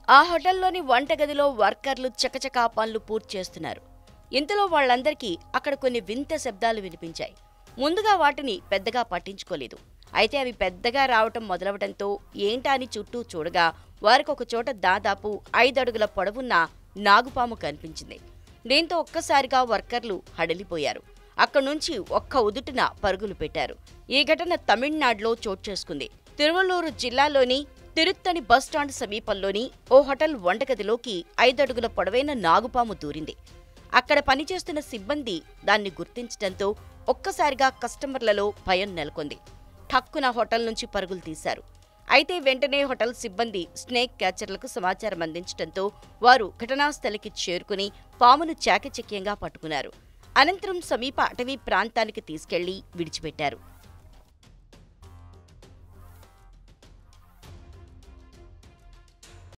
ఆ హోటల్లోని వంటగదిలో వర్కర్లు చకచకా పనులు పూర్తి చేస్తున్నారు ఇంతలో వాళ్ళందరికీ అక్కడ కొన్ని వింత శబ్దాలు వినిపించాయి ముందుగా వాటిని పెద్దగా పట్టించుకోలేదు అయితే అవి పెద్దగా రావటం మొదలవడంతో ఏంటా అని చుట్టూ చూడగా వారికి ఒక చోట దాదాపు ఐదడుగుల పొడవున్న నాగుపాము కనిపించింది దీంతో ఒక్కసారిగా వర్కర్లు హడలిపోయారు అక్కడి నుంచి ఒక్క ఉదుటిన పరుగులు పెట్టారు ఈ ఘటన తమిళనాడులో చోటు చేసుకుంది తిరువల్లూరు జిల్లాలోని తిరుత్తని బస్టాండ్ సమీపంలోని ఓ హోటల్ వంటగదిలోకి ఐదడుగుల పొడవైన నాగుపాము దూరింది అక్కడ పనిచేస్తున్న సిబ్బంది దాన్ని గుర్తించడంతో ఒక్కసారిగా కస్టమర్లలో భయం నెలకొంది ఠక్కున హోటల్ నుంచి పరుగులు తీశారు అయితే వెంటనే హోటల్ సిబ్బంది స్నేక్ క్యాచర్లకు సమాచారం అందించడంతో వారు ఘటనాస్థలికి చేరుకుని పామును చాకచక్యంగా పట్టుకున్నారు అనంతరం సమీప అటవీ ప్రాంతానికి తీసుకెళ్లి విడిచిపెట్టారు